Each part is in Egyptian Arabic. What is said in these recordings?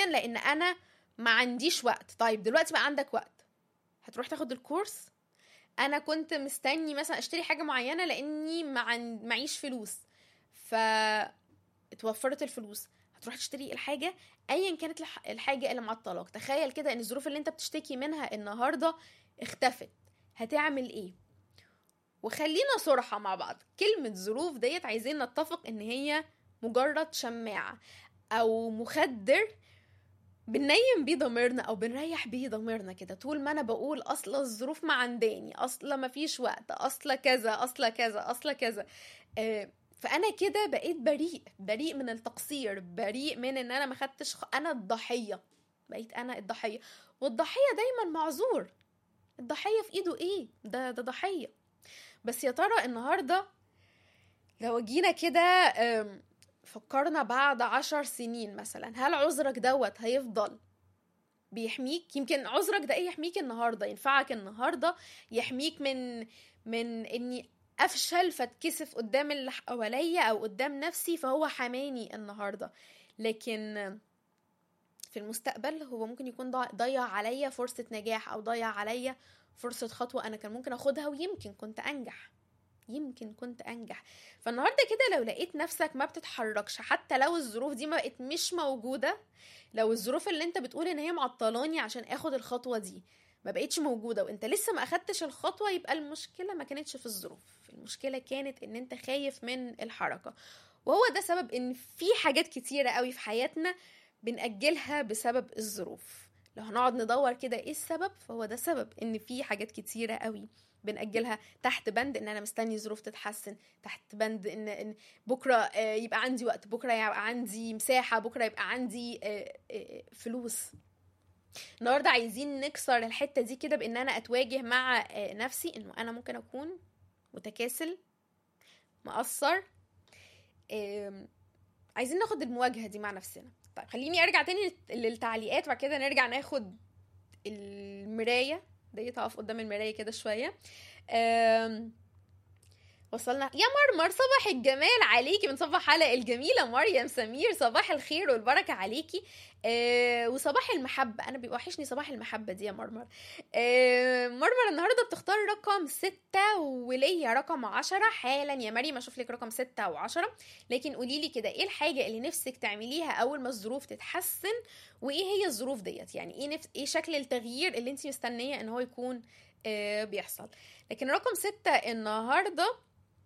يمكن لان انا ما عنديش وقت طيب دلوقتي بقى عندك وقت هتروح تاخد الكورس انا كنت مستني مثلا اشتري حاجه معينه لاني ما عن... معيش فلوس ف اتوفرت الفلوس هتروح تشتري الحاجه ايا كانت الح- الحاجه اللي معطلاك تخيل كده ان الظروف اللي انت بتشتكي منها النهارده اختفت هتعمل ايه وخلينا صراحة مع بعض كلمة ظروف ديت عايزين نتفق ان هي مجرد شماعة او مخدر بننيم بيه ضميرنا او بنريح بيه ضميرنا كده طول ما انا بقول اصل الظروف ما عنداني اصل ما فيش وقت اصل كذا اصل كذا اصل كذا آه، فانا كده بقيت بريء بريء من التقصير بريء من ان انا ما خدتش خ... انا الضحيه بقيت انا الضحيه والضحيه دايما معذور الضحيه في ايده ايه ده ده ضحيه بس يا ترى النهارده لو جينا كده آم، فكرنا بعد عشر سنين مثلا هل عذرك دوت هيفضل بيحميك يمكن عذرك ده ايه يحميك النهارده ينفعك النهارده يحميك من من اني افشل فاتكسف قدام اللي حواليا او قدام نفسي فهو حماني النهارده لكن في المستقبل هو ممكن يكون ضا- ضيع عليا فرصة نجاح او ضيع عليا فرصة خطوة انا كان ممكن اخدها ويمكن كنت انجح يمكن كنت انجح فالنهارده كده لو لقيت نفسك ما بتتحركش حتى لو الظروف دي ما بقت مش موجودة لو الظروف اللي انت بتقول ان هي معطلاني عشان اخد الخطوة دي ما بقتش موجودة وانت لسه ما اخدتش الخطوة يبقى المشكلة ما كانتش في الظروف المشكلة كانت ان انت خايف من الحركة وهو ده سبب ان في حاجات كتيرة قوي في حياتنا بنأجلها بسبب الظروف لو هنقعد ندور كده ايه السبب فهو ده سبب ان في حاجات كتيرة قوي بنأجلها تحت بند ان انا مستني ظروف تتحسن تحت بند ان, إن بكرة آه، يبقى عندي وقت بكرة يبقى عندي مساحة بكرة يبقى عندي آه، آه، فلوس النهارده عايزين نكسر الحته دي كده بان انا اتواجه مع آه، نفسي انه انا ممكن اكون متكاسل مقصر آم، عايزين ناخد المواجهه دي مع نفسنا طيب خليني ارجع تاني للت- للتعليقات وبعد كده نرجع ناخد المرايه ديت اقف قدام المرايه كده شويه آم، وصلنا يا مرمر صباح الجمال عليكي بنصبح حلقة الجميلة مريم سمير صباح الخير والبركة عليكي آه وصباح المحبة أنا بيبقى وحشني صباح المحبة دي يا مرمر آه مرمر النهاردة بتختار رقم ستة وليا رقم عشرة حالا يا مريم أشوف لك رقم ستة وعشرة لكن قوليلي كده إيه الحاجة اللي نفسك تعمليها أول ما الظروف تتحسن وإيه هي الظروف ديت يعني إيه, نفس إيه شكل التغيير اللي أنت مستنية إن هو يكون آه بيحصل لكن رقم ستة النهارده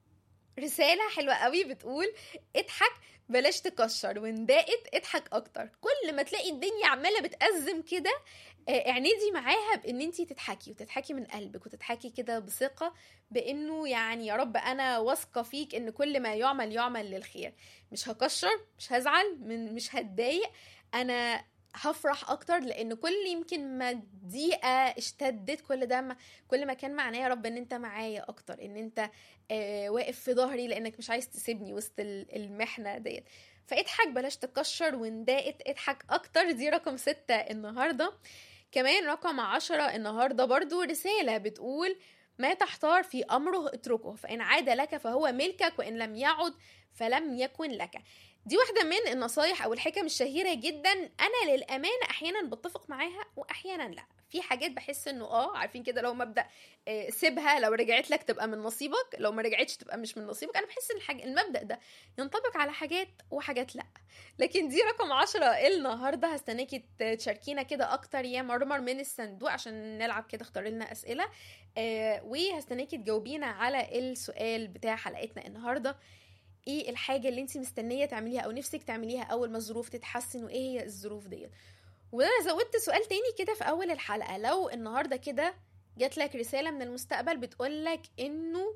رسالة حلوة قوي بتقول اضحك بلاش تكشر وان ضاقت اضحك اكتر كل ما تلاقي الدنيا عمالة بتأزم كده آه، اعندي معاها بان انتي تضحكي وتضحكي من قلبك وتضحكي كده بثقة بانه يعني يا رب انا واثقة فيك ان كل ما يعمل يعمل للخير مش هكشر مش هزعل من مش هتضايق انا هفرح اكتر لان كل يمكن ما ضيقه اشتدت كل ده ما كل ما كان معناه يا رب ان انت معايا اكتر ان انت آه واقف في ظهري لانك مش عايز تسيبني وسط ال- المحنه ديت فاضحك بلاش تكشر وان ضاقت اضحك اكتر دي رقم ستة النهارده كمان رقم عشرة النهارده برضو رساله بتقول ما تحتار في امره اتركه فان عاد لك فهو ملكك وان لم يعد فلم يكن لك دي واحدة من النصايح أو الحكم الشهيرة جدا أنا للأمانة أحيانا بتفق معاها وأحيانا لا في حاجات بحس انه اه عارفين كده لو مبدا آه، سيبها لو رجعت لك تبقى من نصيبك لو ما رجعتش تبقى مش من نصيبك انا بحس ان الحاجة المبدا ده ينطبق على حاجات وحاجات لا لكن دي رقم عشرة النهارده هستناكي ت- تشاركينا كده اكتر يا مرمر من الصندوق عشان نلعب كده اختار لنا اسئله آه وهستناكي تجاوبينا على السؤال بتاع حلقتنا النهارده ايه الحاجه اللي انت مستنيه تعمليها او نفسك تعمليها اول ما الظروف تتحسن وايه هي الظروف ديت وانا زودت سؤال تاني كده في اول الحلقه لو النهارده كده جات لك رساله من المستقبل بتقول لك انه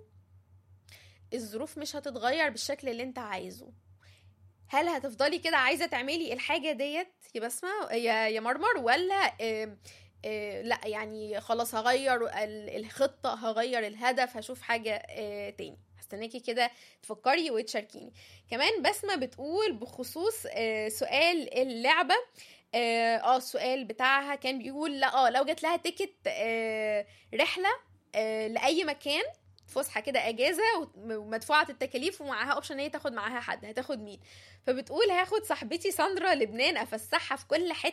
الظروف مش هتتغير بالشكل اللي انت عايزه هل هتفضلي كده عايزه تعملي الحاجه ديت يا بسمه يا يا مرمر ولا آه آه لا يعني خلاص هغير ال- الخطه هغير الهدف هشوف حاجه آه تاني هستناكي كده تفكري وتشاركيني كمان بسمة بتقول بخصوص آه، سؤال اللعبة اه آه، السؤال بتاعها كان بيقول لا اه لو جات لها تيكت آه، رحلة آه، لأي مكان فسحة كده اجازة ومدفوعة التكاليف ومعاها اوبشن ان هي تاخد معاها حد هتاخد مين فبتقول هاخد صاحبتي ساندرا لبنان افسحها في كل حتة